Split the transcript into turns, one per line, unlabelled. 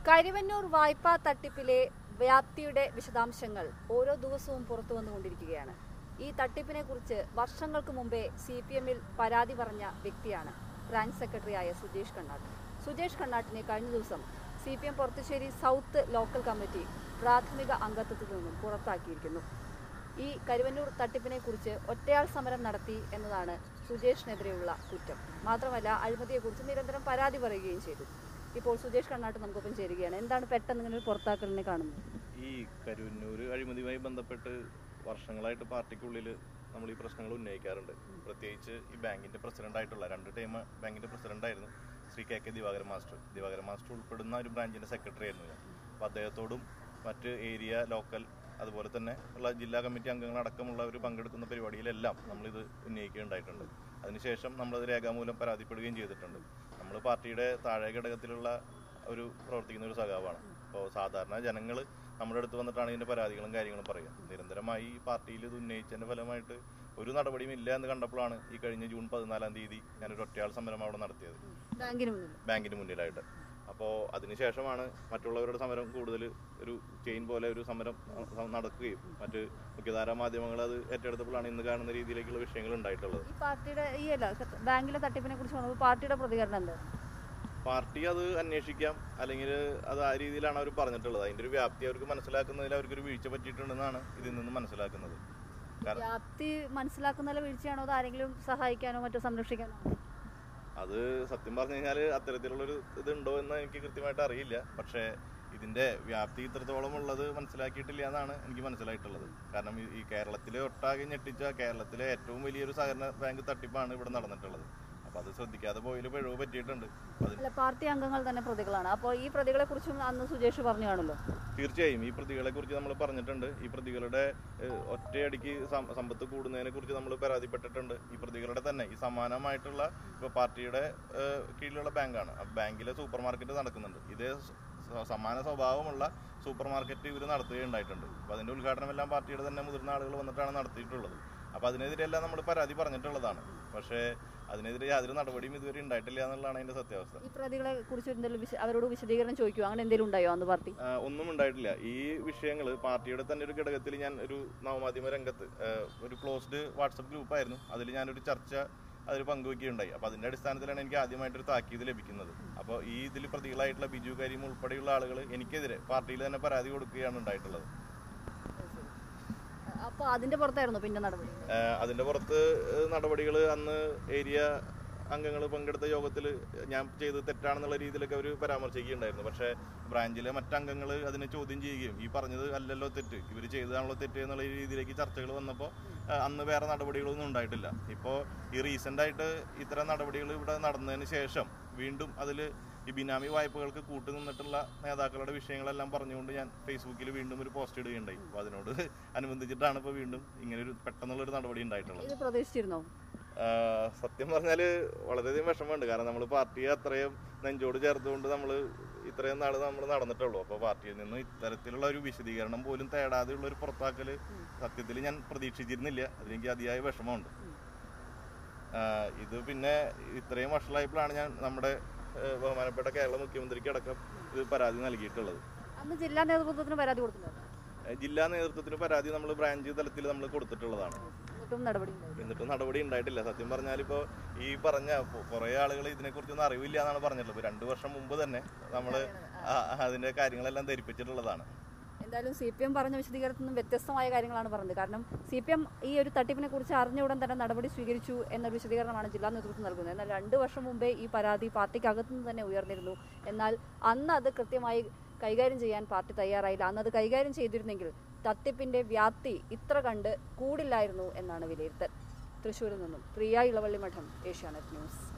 കരിവന്നൂർ വായ്പാ തട്ടിപ്പിലെ വ്യാപ്തിയുടെ വിശദാംശങ്ങൾ ഓരോ ദിവസവും പുറത്തു വന്നുകൊണ്ടിരിക്കുകയാണ് ഈ തട്ടിപ്പിനെ കുറിച്ച് വർഷങ്ങൾക്ക് മുമ്പേ സി പി എമ്മിൽ പരാതി പറഞ്ഞ വ്യക്തിയാണ് ബ്രാഞ്ച് സെക്രട്ടറിയായ സുജേഷ് കണ്ണാട്ട് സുജേഷ് കണ്ണാട്ടിനെ കഴിഞ്ഞ ദിവസം C P M Porathissery south local committee പ്രാഥമിക അംഗത്വത്തിൽ നിന്നും പുറത്താക്കിയിരിക്കുന്നു ഈ കരുവന്നൂർ തട്ടിപ്പിനെ കുറിച്ച് ഒറ്റയാൾ സമരം നടത്തി എന്നതാണ് സുജേഷിനെതിരെയുള്ള കുറ്റം മാത്രമല്ല അഴിമതിയെക്കുറിച്ച് നിരന്തരം പരാതി പറയുകയും ചെയ്തു ഇപ്പോൾ സുജേഷ് കണ്ണാട്ട് നമുക്കൊപ്പം ചേരുകയാണ് എന്താണ് പെട്ടെന്ന് ഇങ്ങനെ ഒരു പുറത്താക്കലിനെ കാണുന്നത്
ഈ കരുവന്നൂർ അഴിമതിയുമായി ബന്ധപ്പെട്ട് വർഷങ്ങളായിട്ട് പാർട്ടിക്കുള്ളിൽ നമ്മൾ ഈ പ്രശ്നങ്ങൾ ഉന്നയിക്കാറുണ്ട് പ്രത്യേകിച്ച് ഈ ബാങ്കിന്റെ പ്രസിഡന്റ് ആയിട്ടുള്ള രണ്ട് ടൈം ബാങ്കിന്റെ പ്രസിഡന്റ് ആയിരുന്നു Sree K K Divakaran master Divakaran master ഉൾപ്പെടുന്ന ഒരു ബ്രാഞ്ചിന്റെ സെക്രട്ടറി ആയിരുന്നു ഞാൻ അപ്പോൾ അദ്ദേഹത്തോടും മറ്റ് ഏരിയ ലോക്കൽ അതുപോലെ തന്നെ ഉള്ള ജില്ലാ കമ്മിറ്റി അംഗങ്ങളടക്കമുള്ളവർ പങ്കെടുക്കുന്ന പരിപാടിയിലെല്ലാം നമ്മളിത് ഉന്നയിക്കുകയുണ്ടായിട്ടുണ്ട് അതിനുശേഷം നമ്മളത് രേഖാമൂലം പരാതിപ്പെടുകയും ചെയ്തിട്ടുണ്ട് നമ്മൾ പാർട്ടിയുടെ താഴെ ഘടകത്തിലുള്ള ഒരു പ്രവർത്തിക്കുന്ന ഒരു സഖാവാണ് അപ്പോൾ സാധാരണ ജനങ്ങൾ നമ്മുടെ അടുത്ത് വന്നിട്ടാണ് ഇതിന്റെ പരാതികളും കാര്യങ്ങളും പറയുക നിരന്തരമായി ഈ പാർട്ടിയിൽ ഇത് ഉന്നയിച്ചതിന്റെ ഫലമായിട്ട് ഒരു നടപടിയും ഇല്ല എന്ന് കണ്ടപ്പോഴാണ് ഈ കഴിഞ്ഞ ജൂൺ പതിനാലാം തീയതി ഞാനൊരു ഒറ്റയാൾ സമരം അവിടെ നടത്തിയത്
ബാങ്കിന് മുന്നിൽ
ബാങ്കിന് മുന്നിലായിട്ട് അപ്പോൾ അതിനുശേഷമാണ് മറ്റുള്ളവരുടെ സമരം കൂടുതൽ ഒരു ചെയിൻ പോലെ ഒരു സമരം അഹ് നടക്കുകയും മറ്റ് മുഖ്യധാരാ മാധ്യമങ്ങൾ അത് ഏറ്റെടുത്തപ്പോഴാണ് ഇന്ന് കാണുന്ന രീതിയിലേക്കുള്ള വിഷയങ്ങൾ ഉണ്ടായിട്ടുള്ളത്
ഈ പാർട്ടിയുടെ ഈ അല്ല ബാങ്കിലെ തട്ടിപ്പിനെ കുറിച്ച് പറയുമ്പോൾ പാർട്ടിയുടെ പ്രതികരണം എന്താ
പാർട്ടി അത് അന്വേഷിക്കാം അല്ലെങ്കിൽ അത് ആ രീതിയിലാണ് അവർ പറഞ്ഞിട്ടുള്ളത് അതിന്റെ ഒരു വ്യാപ്തി അവർക്ക് മനസ്സിലാക്കുന്നതിൽ അവർക്കൊരു വീഴ്ച പറ്റിയിട്ടുണ്ടെന്നാണ് ഇതിൽ നിന്ന് മനസ്സിലാക്കുന്നത് കാരണം
വ്യാപ്തി മനസ്സിലാക്കുന്നതിലെ വീഴ്ചയാണോ അത് ആരെങ്കിലും സഹായിക്കാനോ മറ്റോ സംരക്ഷിക്കാനോ
അത് സത്യം പറഞ്ഞു കഴിഞ്ഞാൽ അത്തരത്തിലുള്ളൊരു ഇതുണ്ടോ എന്ന് എനിക്ക് കൃത്യമായിട്ട് അറിയില്ല പക്ഷേ ഇതിന്റെ വ്യാപ്തി ഇത്രത്തോളം ഉള്ളത് മനസ്സിലാക്കിയിട്ടില്ല എന്നാണ് എനിക്ക് മനസ്സിലായിട്ടുള്ളത് കാരണം ഈ- ഈ കേരളത്തിലെ ഒട്ടാകെ ഞെട്ടിച്ച കേരളത്തിലെ ഏറ്റവും വലിയൊരു സഹകരണ ബാങ്ക് തട്ടിപ്പാണ് ഇവിടെ നടന്നിട്ടുള്ളത് അപ്പൊ അത് ശ്രദ്ധിക്കാതെ പോയതിൽ പിഴവ് പറ്റിയിട്ടുണ്ട് അപ്പൊ അത്
അല്ല പാർട്ടി അംഗങ്ങൾ തന്നെ പ്രതികളാണ് അപ്പോൾ ഈ പ്രതികളെ കുറിച്ചും അന്ന് സുജേഷ് പറഞ്ഞു കാണുമല്ലോ
തീർച്ചയായും ഈ പ്രതികളെ കുറിച്ച് നമ്മൾ പറഞ്ഞിട്ടുണ്ട് ഈ പ്രതികളുടെ ഏഹ്, ഒറ്റയടിക്ക് സം- സമ്പത്ത് കൂടുന്നതിനെ കുറിച്ച് നമ്മൾ പരാതിപ്പെട്ടിട്ടുണ്ട് ഈ പ്രതികളുടെ തന്നെ ഈ സമാനമായിട്ടുള്ള ഇപ്പൊ പാർട്ടിയുടെ ഏഹ്, കീഴിലുള്ള ബാങ്കാണ് ആ ബാങ്കിലെ സൂപ്പർ മാർക്കറ്റ് നടക്കുന്നുണ്ട് ഇതേ സ- സമാന സ്വഭാവമുള്ള സൂപ്പർ മാർക്കറ്റ് ഇവർ നടത്തുകയുണ്ടായിട്ടുണ്ട് അപ്പൊ അതിന്റെ ഉദ്ഘാടനം എല്ലാം പാർട്ടിയുടെ തന്നെ മുതിർന്ന ആളുകൾ വന്നിട്ടാണ് നടത്തിയിട്ടുള്ളത് അപ്പൊ അതിനെതിരെല്ലാം നമ്മൾ പരാതി പറഞ്ഞിട്ടുള്ളതാണ് പക്ഷേ അതിനെതിരെ യാതൊരു നടപടിയും ഇതുവരെ ഉണ്ടായിട്ടില്ല എന്നുള്ളതാണ് അതിന്റെ സത്യാവസ്ഥ
ഈ പ്രതികളെ കുറിച്ച് എന്തെങ്കിലും വിശ- അവരോട് വിശദീകരണം ചോദിക്കുമോ അങ്ങനെ എന്തെങ്കിലും ഉണ്ടായോ അന്ന് പാർട്ടി
ആ, ഒന്നും ഉണ്ടായിട്ടില്ല ഈ വിഷയങ്ങൾ പാർട്ടിയുടെ തന്നെ ഒരു ഘടകത്തിൽ ഞാൻ ഒരു നവമാധ്യമ രംഗത്ത് ആ, ഒരു ക്ലോസ്ഡ് വാട്സപ്പ് ഗ്രൂപ്പായിരുന്നു അതിൽ ഞാനൊരു ചർച്ച അതിൽ പങ്കുവെക്കുകയുണ്ടായി അപ്പോൾ അതിന്റെ അടിസ്ഥാനത്തിലാണ് എനിക്ക് ആദ്യമായിട്ടൊരു താക്കീത് ലഭിക്കുന്നത് അപ്പോൾ ഈ ഇതിൽ പ്രതികളായിട്ടുള്ള ബിജു കരീം ഉൾപ്പെടെയുള്ള ആളുകൾ എനിക്കെതിരെ പാർട്ടിയിൽ തന്നെ പരാതി കൊടുക്കുകയാണ് ഉണ്ടായിട്ടുള്ളത്
അപ്പോൾ അതിന്റെ പുറത്തായിരുന്നു പിന്നെ നടപടി
ആ, അതിന്റെ പുറത്ത് നടപടികൾ അന്ന് ഏരിയ അംഗങ്ങൾ പങ്കെടുത്ത യോഗത്തിൽ ഞാൻ ചെയ്തത് തെറ്റാണെന്നുള്ള രീതിയിലൊക്കെ അവർ പരാമർശിക്കുകയുണ്ടായിരുന്നു പക്ഷേ ബ്രാഞ്ചിലെ മറ്റംഗങ്ങൾ അതിനെ ചോദ്യം ചെയ്യുകയും ഈ പറഞ്ഞത് അല്ലല്ലോ തെറ്റ് ഇവർ ചെയ്തതാണല്ലോ തെറ്റ് എന്നുള്ള രീതിയിലേക്ക് ചർച്ചകൾ വന്നപ്പോൾ അന്ന് വേറെ നടപടികളൊന്നും ഉണ്ടായിട്ടില്ല ഇപ്പോൾ ഈ റീസെൻ്റ് ആയിട്ട് ഇത്തരം നടപടികൾ ഇവിടെ നടന്നതിന് ശേഷം വീണ്ടും അതിൽ ഈ ബിനാമി വായ്പകൾക്ക് കൂട്ടു നിന്നിട്ടുള്ള നേതാക്കളുടെ വിഷയങ്ങളെല്ലാം പറഞ്ഞുകൊണ്ട് ഞാൻ ഫേസ്ബുക്കിൽ വീണ്ടും ഒരു പോസ്റ്റ് ഇടുകയുണ്ടായി അപ്പോൾ അതിനോട് അനുബന്ധിച്ചിട്ടാണ് ഇപ്പോൾ വീണ്ടും ഇങ്ങനെ ഒരു പെട്ടെന്നുള്ളൊരു നടപടി ഉണ്ടായിട്ടുള്ളത്
ഇത് പ്രതീക്ഷിച്ചിരുന്നോ
ആഹ് സത്യം പറഞ്ഞാൽ വളരെയധികം വിഷമമുണ്ട് കാരണം നമ്മൾ പാർട്ടിയെ അത്രയും നെഞ്ചോട് ചേർത്തുകൊണ്ട് നമ്മൾ ഇത്രയും നാൾ നമ്മൾ നടന്നിട്ടുള്ളൂ അപ്പോൾ പാർട്ടിയിൽ നിന്ന് ഇത്തരത്തിലുള്ള ഒരു വിശദീകരണം പോലും തേടാതെയുള്ള ഒരു പുറത്താക്കൽ സത്യത്തിൽ ഞാൻ പ്രതീക്ഷിച്ചിരുന്നില്ല അതിലെനിക്ക് അതിയായ വിഷമമുണ്ട് ആഹ് ഇത് പിന്നെ ഇത്രയും വഷളായപ്പോഴാണ് ഞാൻ നമ്മുടെ ആഹ് ബഹുമാനപ്പെട്ട കേരള മുഖ്യമന്ത്രിക്ക് അടക്കം ഇത് പരാതി നൽകിയിട്ടുള്ളത്
അന്ന് ജില്ലാ നേതൃത്വത്തിന് പരാതി കൊടുത്തിട്ടുണ്ടായിരുന്നു
ആഹ് ജില്ലാ നേതൃത്വത്തിന് പരാതി നമ്മൾ ബ്രാഞ്ച് തലത്തിൽ നമ്മൾ കൊടുത്തിട്ടുള്ളതാണ്
എന്നിട്ടും നടപടി ഉണ്ടായില്ല
എന്നിട്ട് നടപടി ഉണ്ടായിട്ടില്ല സത്യം പറഞ്ഞാൽ ഇപ്പോൾ ഈ പറഞ്ഞ കുറെ ആളുകൾ ഇതിനെക്കുറിച്ചൊന്നും അറിവില്ല എന്നാണ് പറഞ്ഞിട്ടുള്ളത് ഇപ്പൊ രണ്ടു വർഷം മുമ്പ് തന്നെ നമ്മൾ അതിന്റെ കാര്യങ്ങളെല്ലാം ധരിപ്പിച്ചിട്ടുള്ളതാണ്
എന്തായാലും സി പി എം പറഞ്ഞ വിശദീകരണത്തിൽ നിന്നും വ്യത്യസ്തമായ കാര്യങ്ങളാണ് പറഞ്ഞത് കാരണം സി പി എം ഈ ഒരു തട്ടിപ്പിനെ കുറിച്ച് അറിഞ്ഞ ഉടൻ തന്നെ നടപടി സ്വീകരിച്ചു എന്ന വിശദീകരണമാണ് ജില്ലാ നേതൃത്വം നൽകുന്നത് എന്നാൽ രണ്ട് വർഷം മുമ്പേ ഈ പരാതി പാർട്ടിക്കകത്തു നിന്ന് തന്നെ ഉയർന്നിരുന്നു എന്നാൽ അന്ന് അത് കൃത്യമായി കൈകാര്യം ചെയ്യാൻ പാർട്ടി തയ്യാറായില്ല അന്ന് അത് കൈകാര്യം ചെയ്തിരുന്നെങ്കിൽ തട്ടിപ്പിന്റെ വ്യാപ്തി ഇത്ര കണ്ട് കൂടില്ലായിരുന്നു എന്നാണ് വിലയിരുത്തൽ തൃശ്ശൂരിൽ നിന്നും പ്രിയ ഇളവള്ളി മഠം ഏഷ്യാനെറ്റ് ന്യൂസ്